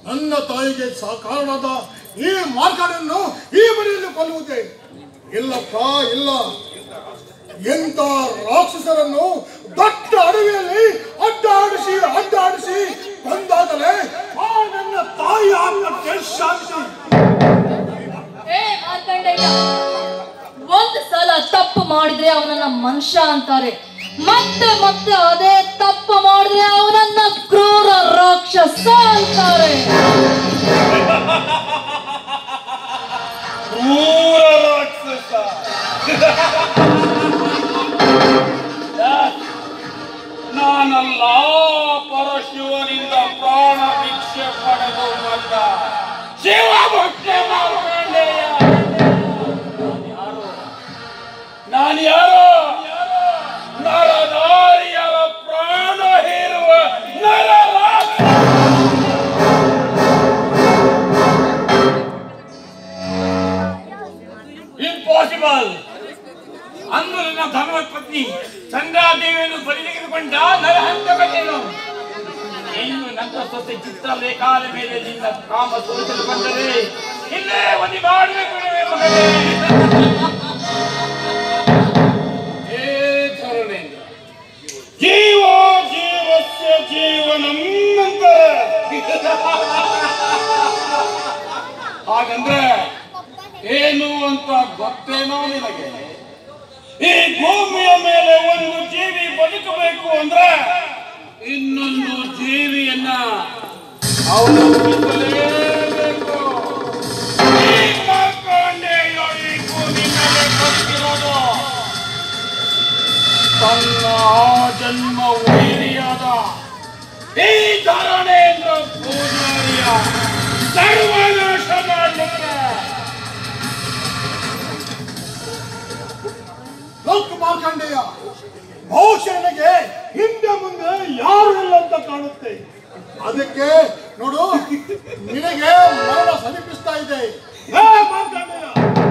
ನನ್ನ ತಾಯಿಗೆ ಸಹ ಕಾರಣದ ಈ ಮಾರ್ಕಡನ್ನು ಈ ಮನೆಯಲ್ಲಿ ಕೊಲ್ಲುವುದೇ ಇಲ್ಲಪ್ಪ ಇಲ್ಲ ಎಂತ ರಾಕ್ಷಸರನ್ನು ದೊಡ್ಡ ಅಡವಿಯಲ್ಲಿ ಅಡ್ಡಾಡಿಸಿ ಅಡ್ಡಾಡಿಸಿ ಬಂದಾಗಲೇ ಆ ನನ್ನ ತಾಯಿ ಆತ್ಮಕ್ಕೆ ಶಾಂತಿ ಏ ಮಾರ್ಕಂಡಯ್ಯ ಒಂದು ಸಲ ತಪ್ಪು ಮಾಡಿದ್ರೆ ಅವನನ್ನ ಮನುಷ್ಯ ಅಂತಾರೆ ಮತ್ತೆ ಮತ್ತೆ ಅದೇ ತಪ್ಪು ಮಾಡಿದ್ರೆ ಅವನನ್ನ ಕ್ರೂರ ರಾಕ್ಷಸ ಅಂತಾರೆ ಕ್ರೂರ ರಾಕ್ಷಸ ನಾನಲ್ಲ ಪರಶಿವನಿಂದ ಪ್ರಾಣ ಭಿಕ್ಷೆ ಪಡೆದು ಬಂದ ಶಿವ ಭಕ್ತ ಮಾರ್ಕಂಡೇಯ ನಾನು ಯಾರು ನರನಾರಿಯರ ಪ್ರಾಣ ಹೀರುವ ನರ ಇಂಪಾಸಿಬಲ್ ಅಂದು ನನ್ನ ಧರ್ಮದ ಪತ್ನಿ ಚಂದ್ರಾದೇವಿಯನ್ನು ಬಲಿ ತೆಗೆದುಕೊಂಡ ನರಹಂತಕನೇನು ಇನ್ನು ನನ್ನ ಸೊಸೆ ಚಿತ್ರಲೇಖಾದ ಮೇಲೆ ನಿನ್ನ ಕಾಮ ತೋರಿಸಲು ಬಂದರೆ ಇಲ್ಲೇ ಒಂದು ಮಾಡಬೇಕು ಮಗನೇ ಹೇ ಧರಣೇಂದ್ರ ಜೀವ ಜೀವಸ್ಯ ಜೀವನಂ ಹಾಗಂದ್ರೆ ಏನು ಅಂತ ಗೊತ್ತೇನೋ ನಿನಗೆ ಈ ಭೂಮಿಯ ಮೇಲೆ ಒಂದು ಜೀವಿ ಬದುಕಬೇಕು ಅಂದ್ರೆ ಇನ್ನೊಂದು ಜೀವಿಯನ್ನ ಅವಲಂಬಿಸಲೇಬೇಕು ಈ ಮಾರ್ಕಂಡೇಯ ಈ ಭೂಮಿ ಮೇಲೆ ಬದುಕಿರೋದು ತನ್ನ ಜನ್ಮ ವೈರಿಯಾದ ಈ ಧರಣೇಂದ್ರ ಪೂಜಾರಿಯ ಸರ್ವನಾಶ ಮಾಡಲಿಕ್ಕೆ ಲೋಕ ಮಾರ್ಕಂಡೇಯ ಬಹುಶಃ ನನಗೆ ಹಿಂದೆ ಮುಂದೆ ಯಾರು ಇಲ್ಲ ಅಂತ ಕಾಣುತ್ತೆ ಅದಕ್ಕೆ ನೋಡು ನಿನಗೆ ಮರಣ ಸಮೀಪಿಸ್ತಾ ಇದೆ ಹೇ ಮಾರ್ಕಂಡೇಯ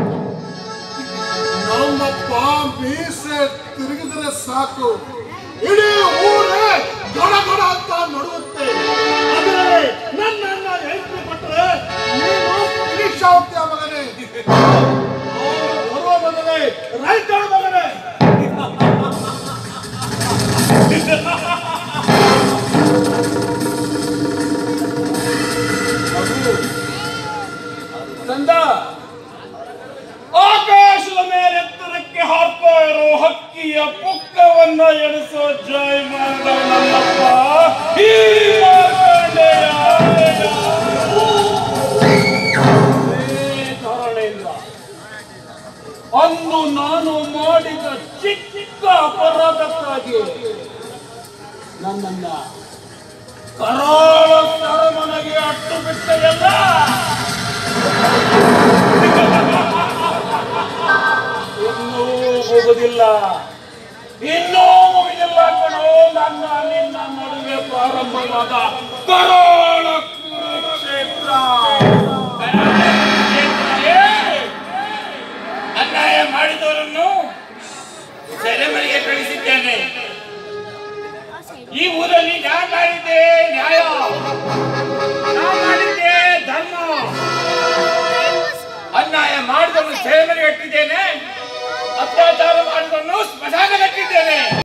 ನಮ್ಮಪ್ಪ ಮೀಸೆ ತಿರುಗಿದ್ರೆ ಸಾಕು ಇಡೀ ಊರೇ ಗಡ ಗಡ ಅಂತ ನಡುತ್ತೆ ಆದರೆ ನನ್ನನ್ನ ಹೇಳ್ತಿ ಕೊಟ್ಟರೆ ನೀನು ನಿರೀಕ್ಷಾ ಹೋಗ್ತೀಯ ಮಗನೇ ಅವ್ರು ಬರುವ ಮಗನೇ ರೈತ ಮಗನೇ ತಂದ ಆಕಾಶದ ಮೇಲೆ ಎತ್ತರಕ್ಕೆ ಹಾರ್ತಾ ಇರೋ ಹಕ್ಕಿಯ ಪುಕ್ಕವನ್ನ ಎಣಿಸೋ ಜೈ ಮಾಡಿದ ನನ್ನಪ್ಪ ಈ ಮಾರ್ಕಂಡೇಯ. ಏ ಧರಣೇಂದ್ರ, ಅಂದು ನಾನು ಮಾಡಿದ ಚಿಕ್ಕ ಅಪರಾಧಕ್ಕಾಗಿ ನನ್ನನ್ನ ಕರಾಳ ಸರಮನೆಗೆ ಅಟ್ಟು ಬಿಟ್ಟೆಯಲ್ಲ ಇನ್ನೂ ಹೋಗುದಿಲ್ಲ ಇನ್ನೂ ಮುಗಿದಿಲ್ಲ ಕಣೋ ನನ್ನ ನಿನ್ನ ನಡುವೆ ಪ್ರಾರಂಭವಾದ ಕರಾಳ ಕುರುಕ್ಷೇತ್ರ ಕುರುಕ್ಷೇತ್ರವೇ ಅನ್ಯಾಯ ಮಾಡಿದವರನ್ನು ಸೆರೆಮನೆಗೆ ಕಳಿಸಿದ್ದೇನೆ ಈ ಊರಲ್ಲಿ ನಾನು ಮಾಡಿದ್ದೆ ನ್ಯಾಯ ನಾನು ಮಾಡಿದ್ದೆ ಧರ್ಮ ಅನ್ಯಾಯ ಮಾಡಿದವನು ಸೇವನೆ ಕಟ್ಟಿದ್ದೇನೆ ಅತ್ಯಾಚಾರ ಮಾಡಿದವನು ಸ್ಮಶಾನ ಕಟ್ಟಿದ್ದೇನೆ